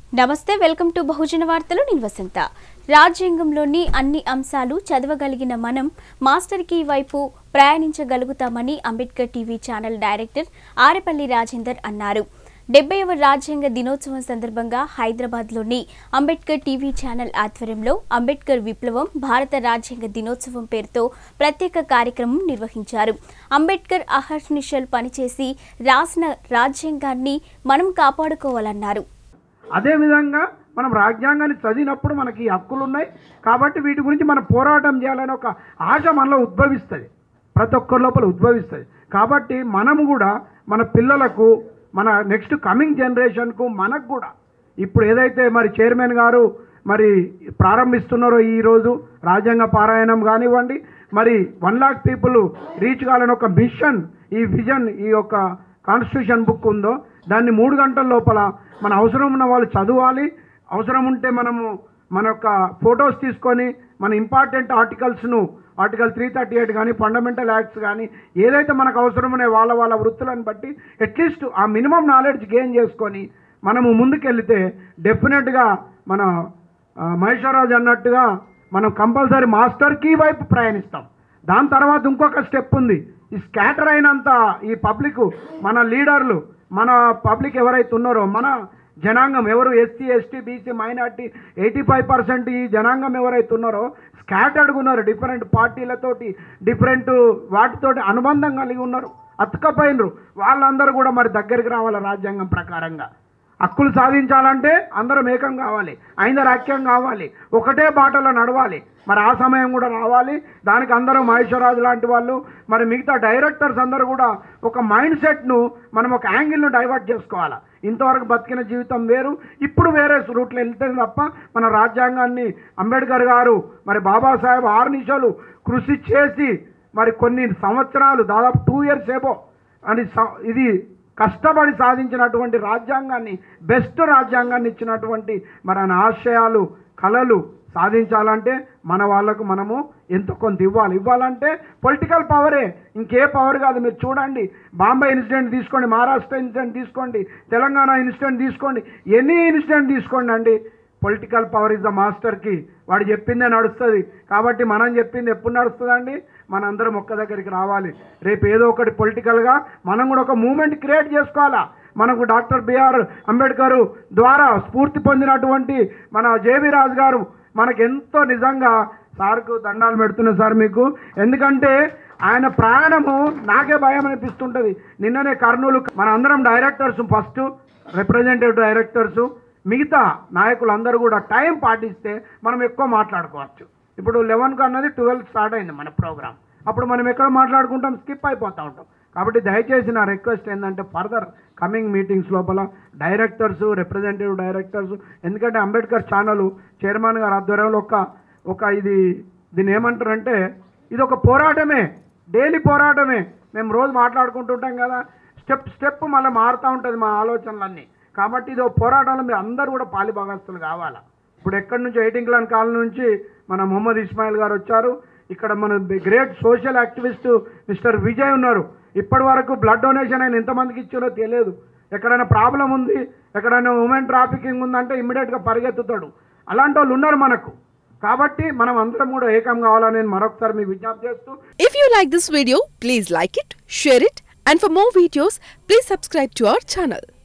నమస్తే welcome to బహుజన వార్తలు నేను వసంత రాజ్యాంగంలోని అన్ని అంశాలు చదవగలిగిన మనం మాస్టర్ కీ వైపు ప్రయాణించగలుగుతామని Ambedkar TV channel director Arepalli Rajender అన్నారు డెబ్బైవ రాజ్యాంగ దినోత్సవం సందర్భంగా హైదరాబాద్లోని అంబేద్కర్ టీవీ ఛానల్ ఆధ్వర్యంలో అంబేద్కర్ విప్లవం భారత రాజ్యాంగ దినోత్సవం పేరుతో ప్రత్యేక కార్యక్రమం నిర్వహించారు అంబేద్కర్ అహర్నిశల్ పనిచేసి రాసిన రాజ్యాంగాన్ని మనం కాపాడుకోవాలన్నారు అదేవిధంగా మనం రాజ్యాంగాన్ని చదివినప్పుడు మనకి ఈ హక్కులు ఉన్నాయి కాబట్టి వీటి గురించి మనం పోరాటం చేయాలని ఒక ఆశ మనలో ఉద్భవిస్తుంది ప్రతి ఒక్కరి లోపల ఉద్భవిస్తుంది కాబట్టి మనము కూడా మన పిల్లలకు మన నెక్స్ట్ కమింగ్ జనరేషన్కు మనకు కూడా ఇప్పుడు ఏదైతే మరి చైర్మన్ గారు మరి ప్రారంభిస్తున్నారో ఈరోజు రాజ్యాంగ పారాయణం కానివ్వండి మరి వన్ లాక్ పీపుల్ రీచ్ కావాలని ఒక మిషన్ ఈ విజన్ ఈ యొక్క కాన్స్టిట్యూషన్ బుక్ ఉందో దాన్ని మూడు గంటల లోపల మన అవసరం ఉన్న వాళ్ళు చదవాలి అవసరం ఉంటే మనము మన యొక్క ఫొటోస్ తీసుకొని మన ఇంపార్టెంట్ ఆర్టికల్స్ను ఆర్టికల్ త్రీ థర్టీ ఎయిట్ కానీ ఫండమెంటల్ యాక్ట్స్ కానీ ఏదైతే మనకు అవసరం ఉన్నాయో వాళ్ళ వాళ్ళ వృత్తులను బట్టి అట్లీస్ట్ ఆ మినిమం నాలెడ్జ్ గెయిన్ చేసుకొని మనము ముందుకెళ్తే డెఫినెట్గా మన ఆ, మహేశ్వరరాజు అన్నట్టుగా మనం కంపల్సరీ మాస్టర్ కీ వైపు ప్రయాణిస్తాం దాని తర్వాత ఇంకొక స్టెప్ ఉంది ఈ స్కాటర్ అయినంత ఈ పబ్లిక్ మన లీడర్లు మన పబ్లిక్ ఎవరైతే ఉన్నారో మన జనాంగం ఎవరు SC ST BC minority eighty five percent ఈ జనాంగం ఎవరైతే ఉన్నారో స్కాటర్డ్గా ఉన్నారు డిఫరెంట్ పార్టీలతోటి డిఫరెంట్ వాటితోటి అనుబంధం కలిగి ఉన్నారు అతుకపోయినరు వాళ్ళందరూ కూడా మరి దగ్గరికి రావాలి రాజ్యాంగం ప్రకారంగా హక్కులు సాధించాలంటే అందరం ఏకం కావాలి ఐందరు ఐక్యం కావాలి ఒకటే బాటలో నడవాలి మరి ఆ సమయం కూడా రావాలి దానికి అందరం మహేశ్వరరాజు లాంటి వాళ్ళు మరి మిగతా డైరెక్టర్స్ అందరూ కూడా ఒక మైండ్ సెట్ను మనం ఒక యాంగిల్ను డైవర్ట్ చేసుకోవాలి ఇంతవరకు బతికిన జీవితం వేరు ఇప్పుడు వేరే రూట్లో వెళ్తే తప్ప మన రాజ్యాంగాన్ని అంబేద్కర్ గారు మరి బాబాసాహెబ్ ఆరు నిమిషాలు కృషి చేసి మరి కొన్ని సంవత్సరాలు దాదాపు టూ ఇయర్స్ ఏబో అని స- ఇది కష్టపడి సాధించినటువంటి రాజ్యాంగాన్ని బెస్ట్ రాజ్యాంగాన్ని ఇచ్చినటువంటి మరి ఆయన ఆశయాలు కళలు సాధించాలంటే మన వాళ్ళకు మనము ఎంతో కొంత ఇవ్వాలి ఇవ్వాలంటే పొలిటికల్ పవరే ఇంకే పవర్ కాదు మీరు చూడండి బాంబే ఇన్సిడెంట్ తీసుకోండి మహారాష్ట్ర ఇన్సిడెంట్ తీసుకోండి తెలంగాణ ఇన్సిడెంట్ తీసుకోండి ఎనీ ఇన్సిడెంట్ తీసుకోండి అండి పొలిటికల్ పవర్ ఇస్ ద మాస్టర్కి వాడు చెప్పిందే నడుస్తుంది కాబట్టి మనం చెప్పింది ఎప్పుడు నడుస్తుందండి మనందరం ఒక్క దగ్గరికి రావాలి రేపు ఏదో ఒకటి పొలిటికల్గా మనం కూడా ఒక మూమెంట్ క్రియేట్ చేసుకోవాలా మనకు డాక్టర్ బిఆర్ అంబేద్కర్ ద్వారా స్ఫూర్తి పొందినటువంటి మన జేవి రాజు గారు మనకు ఎంతో నిజంగా సార్కు దండాలు పెడుతున్నా సార్ మీకు ఎందుకంటే ఆయన ప్రయాణము నాకే భయం అనిపిస్తుంటుంది నిన్ననే కర్నూలు మన అందరం డైరెక్టర్స్ ఫస్ట్ రిప్రజెంటేటివ్ డైరెక్టర్స్ మిగతా నాయకులు అందరూ కూడా టైం పాటిస్తే మనం ఎక్కువ మాట్లాడుకోవచ్చు ఇప్పుడు లెవెన్కి అన్నది ట్వెల్వ్ స్టార్ట్ అయింది మన ప్రోగ్రామ్ అప్పుడు మనం ఎక్కడ మాట్లాడుకుంటాం స్కిప్ అయిపోతూ ఉంటాం కాబట్టి దయచేసి నా రిక్వెస్ట్ ఏంటంటే ఫర్దర్ కమింగ్ మీటింగ్స్ లోపల డైరెక్టర్స్ రిప్రజెంటేటివ్ డైరెక్టర్స్ ఎందుకంటే అంబేద్కర్ ఛానల్ చైర్మన్ గారి ఆధ్వర్యంలో ఒక ఒక ఇది దీన్ని ఏమంటారంటే ఇది ఒక పోరాటమే డైలీ పోరాటమే మేము రోజు మాట్లాడుకుంటుంటాం కదా స్టెప్ స్టెప్ మళ్ళీ మారుతూ ఉంటుంది మా ఆలోచనలన్నీ కాబట్టి ఇది ఒక పోరాటంలో మీరు అందరూ కూడా పాలిభాగస్తులు కావాలా ఇప్పుడు ఎక్కడి నుంచి ఎయిటింగ్ క్లాన్ కాలనీ నుంచి మన మొహమ్మద్ ఇస్మాయిల్ గారు వచ్చారు ఇక్కడ మన great social activist mister Vijay ఉన్నారు ఇప్పటి వరకు బ్లడ్ డొనేషన్ ఆయన ఎంతమందికి ఇచ్చారో తెలియదు ఎక్కడైనా ప్రాబ్లం ఉంది ఎక్కడైనా ఉమెన్ ట్రాఫికింగ్ ఉందంటే ఇమ్మీడియట్గా పరిగెత్తుతాడు అలాంటి వాళ్ళు ఉన్నారు మనకు కాబట్టి మనం అందరం కూడా ఏకం కావాలని నేను మరొకసారి మీకు విజ్ఞప్తి చేస్తూ If you like this video, please like it, share it, and for more videos, please subscribe to our channel.